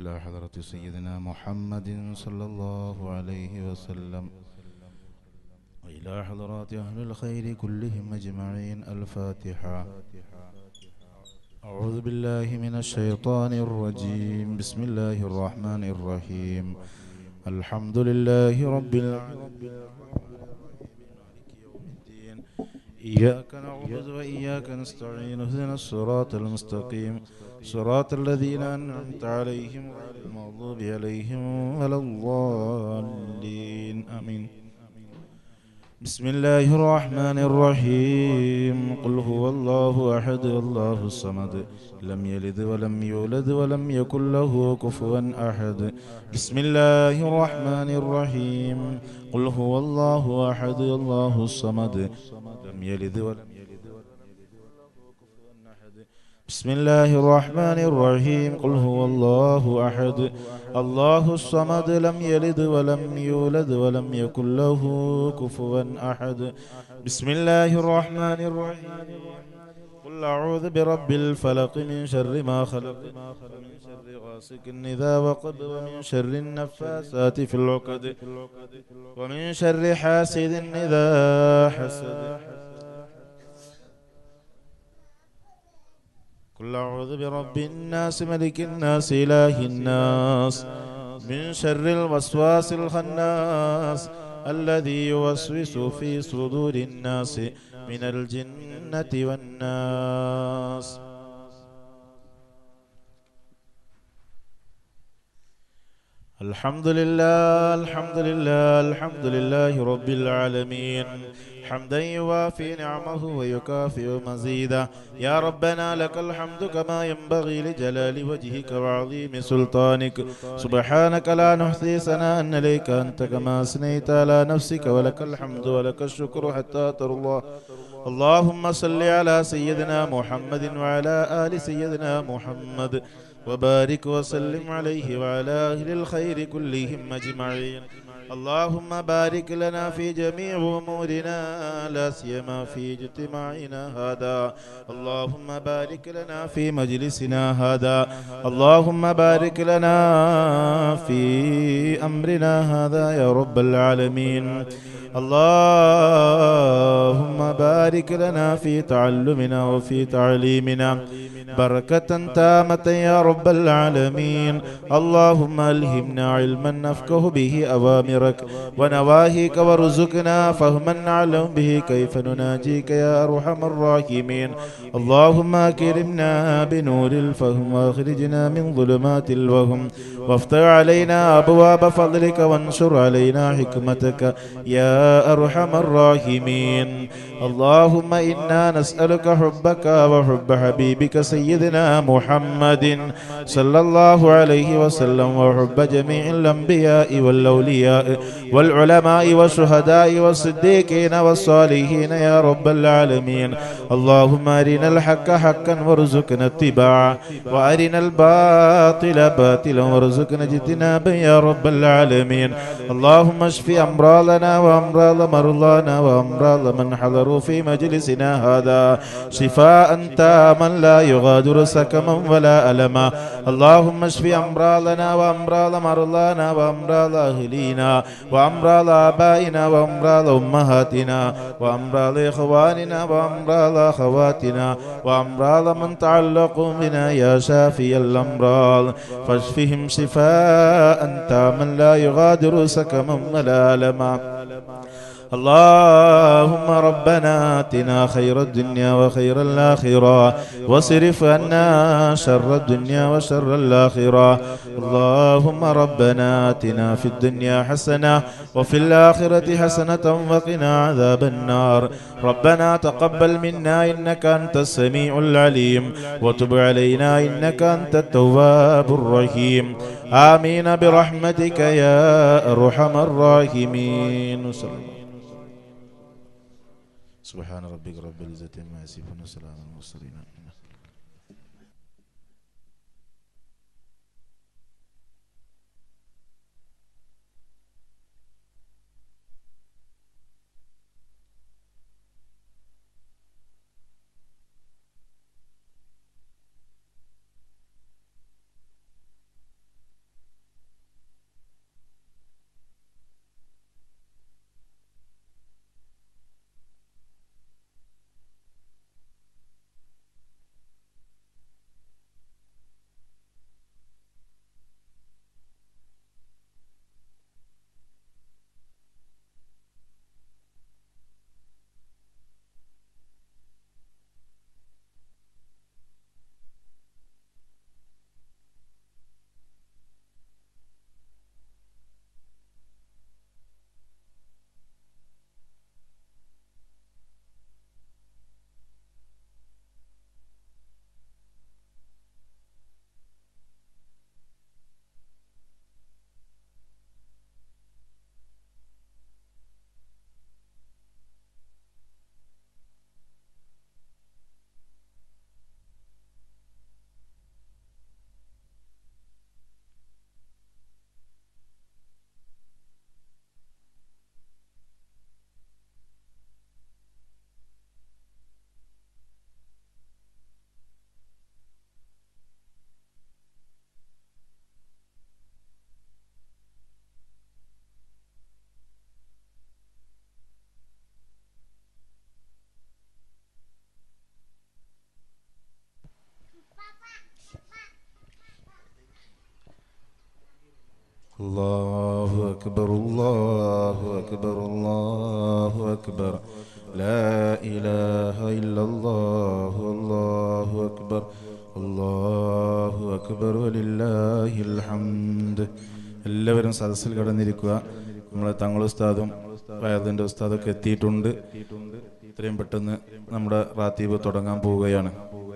إلى حضرة سيدنا محمد صلى الله عليه وسلم وإلى حضرات أهل الخير كلهم أجمعين الفاتحة أعوذ بالله من الشيطان الرجيم بسم الله الرحمن الرحيم الحمد لله رب العالمين إياك نعبد وإياك نستعين اهدنا الصراط المستقيم صراط الذين أنعمت عليهم غير المغضوب عليهم ولا الضالين آمين بسم الله الرحمن الرحيم قل هو الله أحد الله الصمد لم يلد ولم يولد ولم يكن له كفوا أحد بسم الله الرحمن الرحيم قل هو الله أحد الله الصمد لم يلد ولم يلد ولم يولد له كفوا أحد بسم الله الرحمن الرحيم قل هو الله أحد الله الصمد لم يلد ولم يولد ولم يكن له كفوا أحد بسم الله الرحمن الرحيم قل أعوذ برب الفلق من شر ما خلق ومن شر غاسق إذا وقب ومن شر النفاسات في العقد ومن شر حاسد إذا حسد قل أعوذ برب الناس ملك الناس إله الناس من شر الوسواس الخناس الذي يوسوس في صدور الناس من الجنة والناس الحمد لله الحمد لله الحمد لله رب العالمين حمدا يوافي نعمه ويكافئ مزيدا يا ربنا لك الحمد كما ينبغي لجلال وجهك وعظيم سلطانك سبحانك لا نحصي ثناء عليك أنت كما أثنيت على نفسك ولك الحمد ولك الشكر حتى ترضى اللهم صل على سيدنا محمد وعلى آل سيدنا محمد وبارك وسلم عليه وعلى أهل الخير كلهم أجمعين اللهم بارك لنا في جميع أمورنا لا سيما في اجتماعنا هذا اللهم بارك لنا في مجلسنا هذا اللهم بارك لنا في أمرنا هذا يا رب العالمين اللهم بارك لنا في تعلمنا وفي تعليمنا بركة تامة يا رب العالمين اللهم ألهمنا علما نفقه به أوامرك ونواهيك وارزقنا فهما نعلم به كيف نناجيك يا أرحم الراحمين اللهم أكرمنا بنور الفهم وأخرجنا من ظلمات الوهم وافتح علينا أبواب فضلك وانشر علينا حكمتك يا أرحم الراحمين اللهم إنا نسألك حبك وحب حبيبك سيدنا محمد صلى الله عليه وسلم وحب جميع الأنبياء والأولياء والعلماء والشهداء والصديقين والصالحين يا رب العالمين اللهم أرنا الحق حقا وارزقنا اتباعه وأرنا الباطل باطلا وارزقنا اجتنابا يا رب العالمين اللهم اشف أمراضنا وأمراض مرضانا وأمراض من حضروا في مجلسنا هذا شفاء تاما لا يغادر سكما ولا ألما اللهم اشف أمراضنا وأمراض مرضانا وأمراض أهلينا وأمراض آبائنا وأمراض أمهاتنا وأمراض إخواننا وأمراض أخواتنا وأمراض من تعلقوا بنا يا شافي الأمراض فاشفهم شفاء تاما لا يغادر سكما ولا ألما اللهم ربنا اتنا خير الدنيا وخير الاخره واصرف عنا شر الدنيا وشر الاخره اللهم ربنا اتنا في الدنيا حسنه وفي الاخره حسنه وقنا عذاب النار ربنا تقبل منا انك انت السميع العليم وتب علينا انك انت التواب الرحيم امين برحمتك يا ارحم الراحمين صلى الله سبحان ربك رب العزة عما يصفون وسلام على المرسلين الله أكبر الله أكبر الله أكبر لا إله إلا الله الله أكبر الله أكبر ولله الحمد എല്ലാവരും സദസ്സിൽ കടന്നിരിക്കുക നമ്മളെ തങ്ങൾ ഉസ്താദും വയതിൻ്റെ ഉസ്താദൊക്കെ എത്തിയിട്ടുണ്ട് ഇത്രയും പെട്ടെന്ന് നമ്മുടെ റാത്തീബ് തുടങ്ങാൻ പോവുകയാണ്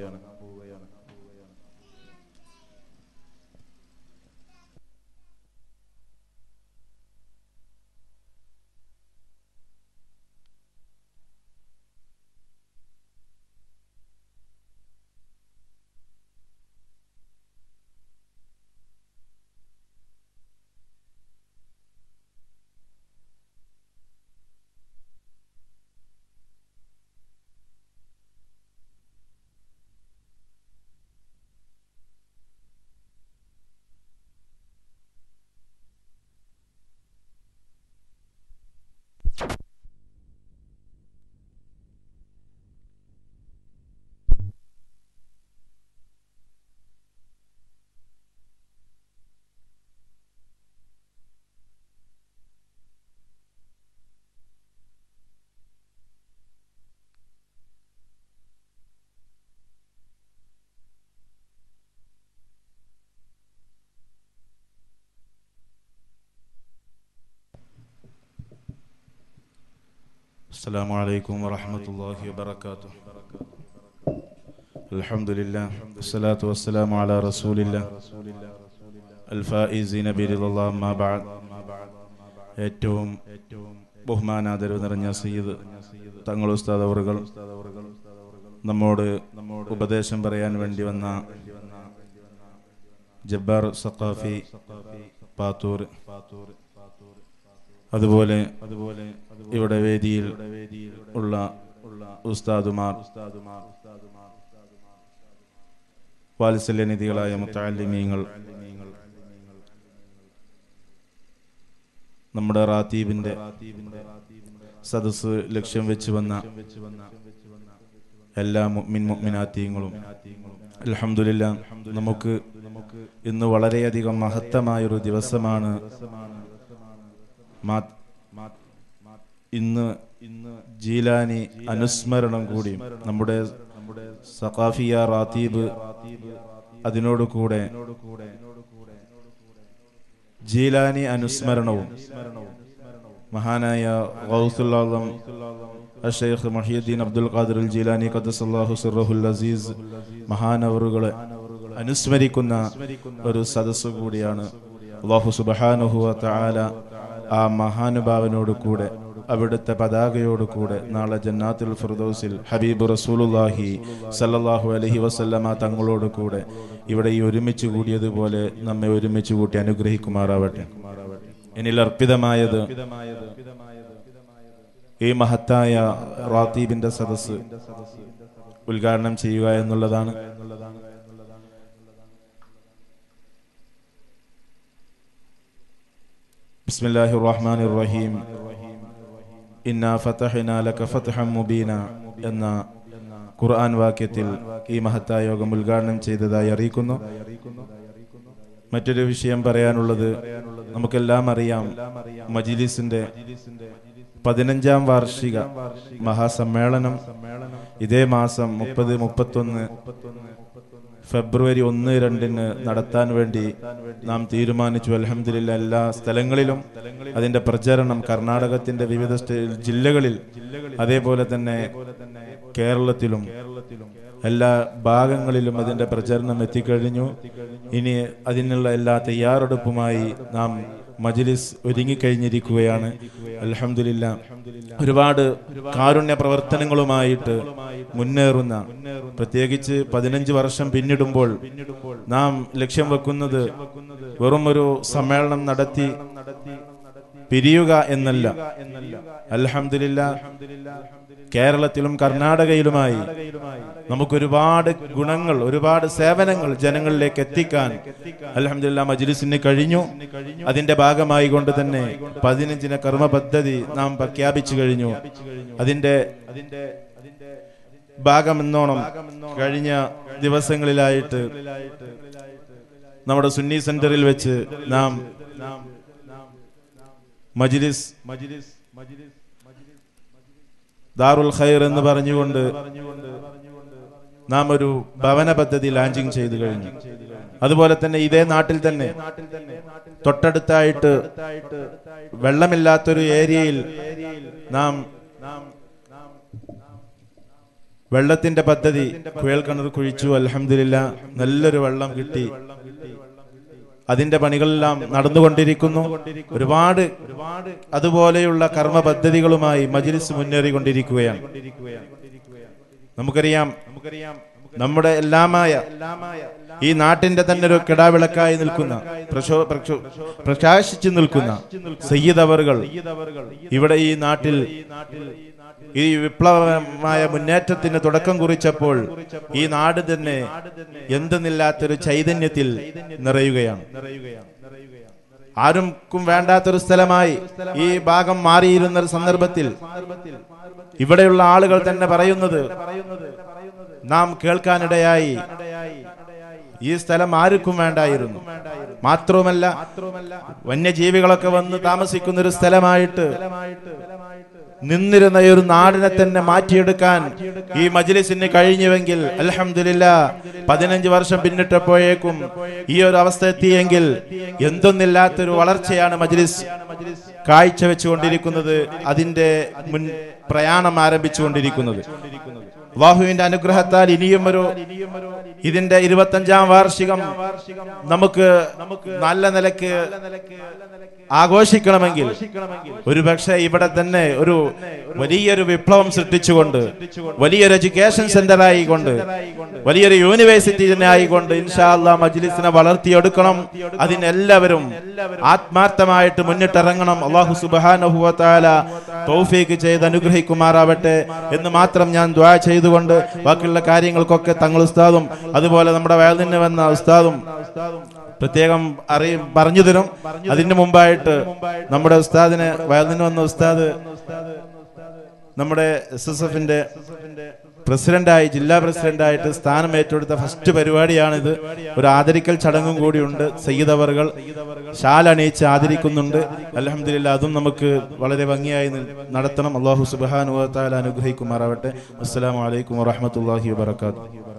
السلام عليكم ورحمة الله وبركاته الحمد لله والصلاة والسلام على رسول الله الفائزين برضا الله ما بعد ഏറ്റവും ബഹുമാനാദരവ് നിറഞ്ഞ സയ്യിദ് തങ്ങൾ ഉസ്താദ് അവറുകൾ നമ്മോട് ഉപദേശം പറയാൻ വേണ്ടി വന്ന ജബ്ബാർ സഖാഫി പാത്തൂർ അതുപോലെ അതുപോലെ ഇവിടെ വേദിയിൽ ഉള്ള ഉസ്താദുമാർ വാത്സല്യനിധികളായ മുത്താലിമീങ്ങൾ നമ്മുടെ റാത്തീബിന്റെ സദസ് ലക്ഷ്യം വെച്ച് വന്ന എല്ലാ മുഅ്മിൻ മുഅ്മിനാത്തീങ്ങളും അൽഹംദുലില്ലാ നമുക്ക് ഇന്ന് വളരെയധികം മഹത്തമായൊരു ദിവസമാണ് മാ- ഇന്ന് ഇന്ന് ജീലാനി അനുസ്മരണം കൂടി നമ്മുടെ സഖാഫിയ റാത്തീബ് അതിനോട് കൂടെ ജീലാനി അനുസ്മരണവും മഹാനായ ഗൗസുൽ ആലം അഷേഖ് മഹിയുദ്ദീൻ അബ്ദുൽ ഖാദിർ അൽ ജീലാനി ഖദ്ദസല്ലാഹു സിറഹുൽ അസീസ് മഹാനവറുകളെ അനുസ്മരിക്കുന്ന ഒരു സദസ്സ് കൂടിയാണ് അള്ളാഹു സുബ്ഹാനഹു വ തആല ആ മഹാനുഭാവനോട് കൂടെ അവിടുത്തെ പതാകയോട് കൂടെ നാളെ ജന്നാത്തുൽ ഫിർദൗസിൽ ഹബീബ് റസൂലുള്ളാഹി സല്ലല്ലാഹു അലൈഹി വസല്ലമ തങ്ങളോട് കൂടെ ഇവിടെ ഈ ഒരുമിച്ച് കൂടിയതുപോലെ നമ്മെ ഒരുമിച്ച് കൂട്ടി അനുഗ്രഹിക്കുമാറാവട്ടെ എന്നിൽ അർപ്പിതമായത് ഈ മഹത്തായ റാത്തീബിന്റെ സദസ്സ് ഉദ്ഘാടനം ചെയ്യുക എന്നുള്ളതാണ് ബിസ്മില്ലാഹി റഹ്മാൻ റഹീം ഇന്ന ഫതഹ്ന ലക ഫത്ഹം മുബീന എന്ന ഖുർആൻ വാക്യത്തിൽ ഈ മഹത്തായ യോഗം ഉദ്ഘാടനം ചെയ്തതായി അറിയിക്കുന്നു മറ്റൊരു വിഷയം പറയാനുള്ളത് നമുക്കെല്ലാം അറിയാം മജിലിസിന്റെ പതിനഞ്ചാം വാർഷിക മഹാസമ്മേളനം ഇതേ മാസം മുപ്പത് മുപ്പത്തൊന്ന് ഫെബ്രുവരി ഒന്ന് രണ്ടിന് നടത്താൻ വേണ്ടി നാം തീരുമാനിച്ചു അലഹമില്ല എല്ലാ സ്ഥലങ്ങളിലും അതിന്റെ പ്രചരണം കർണാടകത്തിന്റെ വിവിധ സ്റ്റേ- ജില്ലകളിൽ അതേപോലെ തന്നെ കേരളത്തിലും എല്ലാ ഭാഗങ്ങളിലും അതിന്റെ പ്രചരണം എത്തിക്കഴിഞ്ഞു ഇനി അതിനുള്ള എല്ലാ തയ്യാറെടുപ്പുമായി നാം മജ്ലിസ് ഒരുങ്ങിക്കഴിഞ്ഞിരിക്കുകയാണ് അലഹമില്ല ഒരുപാട് കാരുണ്യ പ്രവർത്തനങ്ങളുമായിട്ട് മുന്നേറുന്ന പ്രത്യേകിച്ച് പതിനഞ്ച് വർഷം പിന്നിടുമ്പോൾ നാം ലക്ഷ്യം വെക്കുന്നത് വെറും ഒരു സമ്മേളനം നടത്തി പിരിയുക എന്നല്ല അലഹമില്ല കേരളത്തിലും കർണാടകയിലുമായി നമുക്കൊരുപാട് ഗുണങ്ങൾ ഒരുപാട് സേവനങ്ങൾ ജനങ്ങളിലേക്ക് എത്തിക്കാൻ അലഹമില്ല മജ്ലിസിന് കഴിഞ്ഞു അതിന്റെ ഭാഗമായി കൊണ്ട് തന്നെ പതിനഞ്ചിന കർമ്മ പദ്ധതി നാം പ്രഖ്യാപിച്ചു കഴിഞ്ഞു അതിന്റെ ഭാഗമെന്നോണം കഴിഞ്ഞ ദിവസങ്ങളിലായിട്ട് നമ്മുടെ സുന്നി സെന്ററിൽ വെച്ച് നാം മജ്ലിസ് ദാറുൽ ഖൈർ എന്ന് പറഞ്ഞുകൊണ്ട് നാം ഒരു ഭവന പദ്ധതി ലാഞ്ചിങ് ചെയ്തു കഴിഞ്ഞു അതുപോലെ തന്നെ ഇതേ നാട്ടിൽ തന്നെ തൊട്ടടുത്തായിട്ട് വെള്ളമില്ലാത്തൊരു ഏരിയയിൽ നാം വെള്ളത്തിന്റെ പദ്ധതി കുഴൽ കിണർ കുഴിച്ചു അലഹമില്ല നല്ലൊരു വെള്ളം കിട്ടി അതിന്റെ പണികളെല്ലാം നടന്നുകൊണ്ടിരിക്കുന്നു ഒരുപാട് അതുപോലെയുള്ള കർമ്മ പദ്ധതികളുമായി മജ്ലിസ് മുന്നേറിക്കൊണ്ടിരിക്കുകയാണ് നമുക്കറിയാം നമ്മുടെ എല്ലാമായ ഈ നാട്ടിന്റെ തന്നെ ഒരു കിടാവിളക്കായി നിൽക്കുന്ന പ്രശോ- പ്രക്ഷോ- പ്രകാശിച്ചു നിൽക്കുന്ന സയ്യിദ് അവറുകൾ ഇവിടെ ഈ നാട്ടിൽ ഈ വിപ്ലവമായ മുന്നേറ്റത്തിന് തുടക്കം കുറിച്ചപ്പോൾ ഈ നാട് തന്നെ എന്തെന്നില്ലാത്തൊരു ചൈതന്യത്തിൽ നിറയുകയാണ് ആർക്കും വേണ്ടാത്തൊരു സ്ഥലമായി ഈ ഭാഗം മാറിയിരുന്ന ഒരു സന്ദർഭത്തിൽ ഇവിടെയുള്ള ആളുകൾ തന്നെ പറയുന്നത് നാം കേൾക്കാനിടയായി ഈ സ്ഥലം ആർക്കും വേണ്ടായിരുന്നു മാത്രവുമല്ല വന്യജീവികളൊക്കെ വന്ന് താമസിക്കുന്ന ഒരു സ്ഥലമായിട്ട് നിന്നിരുന്ന ഈ ഒരു നാടിനെ തന്നെ മാറ്റിയെടുക്കാൻ ഈ മജ്ലിസിന് കഴിഞ്ഞുവെങ്കിൽ അൽഹംദുലില്ല പതിനഞ്ച് വർഷം പിന്നിട്ടപ്പോഴേക്കും ഈ ഒരു അവസ്ഥ എത്തിയെങ്കിൽ എന്തൊന്നില്ലാത്തൊരു വളർച്ചയാണ് മജ്ലിസ് കാഴ്ചവെച്ചുകൊണ്ടിരിക്കുന്നത് അതിന്റെ മുൻ പ്രയാണം ആരംഭിച്ചുകൊണ്ടിരിക്കുന്നത് അള്ളാഹുവിന്റെ അനുഗ്രഹത്താൽ ഇനിയും ഒരു ഇതിന്റെ ഇരുപത്തഞ്ചാം വാർഷികം നമുക്ക് നല്ല നിലക്ക് ആഘോഷിക്കണമെങ്കിൽ ഒരുപക്ഷെ ഇവിടെ തന്നെ ഒരു വലിയൊരു വിപ്ലവം സൃഷ്ടിച്ചുകൊണ്ട് വലിയൊരു എഡ്യൂക്കേഷൻ സെന്റർ ആയിക്കൊണ്ട് വലിയൊരു യൂണിവേഴ്സിറ്റി തന്നെ ആയിക്കൊണ്ട് ഇൻഷാല്ല മജ്ലിസിനെ വളർത്തിയെടുക്കണം അതിനെല്ലാവരും ആത്മാർത്ഥമായിട്ട് മുന്നിട്ടിറങ്ങണം അള്ളാഹു സുബാനുഭവത്താല തൗഫീക്ക് ചെയ്ത് അനുഗ്രഹിക്കുമാറാവട്ടെ എന്ന് മാത്രം ഞാൻ ദ്വാ ചെയ്തുകൊണ്ട് ബാക്കിയുള്ള കാര്യങ്ങൾക്കൊക്കെ തങ്ങൾ ഉസ്താദും അതുപോലെ നമ്മുടെ വയലിന് വന്ന ഉസ്താദും പ്രത്യേകം അറിയ പറഞ്ഞു തരും അതിന് മുമ്പായിട്ട് നമ്മുടെ ഉസ്താദിന് വയലിന് വന്ന ഉസ്താദ് നമ്മുടെ എസ് എസ് എഫിന്റെ പ്രസിഡന്റായി ജില്ലാ പ്രസിഡന്റായിട്ട് സ്ഥാനം ഏറ്റെടുത്ത ഫസ്റ്റ് പരിപാടിയാണിത് ഒരു ആദരിക്കൽ ചടങ്ങും കൂടിയുണ്ട് സയ്യിദ് അവറുകൾ ഷാൽ അണിയിച്ച് ആദരിക്കുന്നുണ്ട് അലഹമില്ല അതും നമുക്ക് വളരെ ഭംഗിയായി നി- നടത്തണം അള്ളാഹു സുബാനുവത്താല അനുഗ്രഹിക്കുമാറാവട്ടെ അസ്സലാമു അലൈക്കും വറഹമത്തല്ലാഹി വാബർക്കാത്തു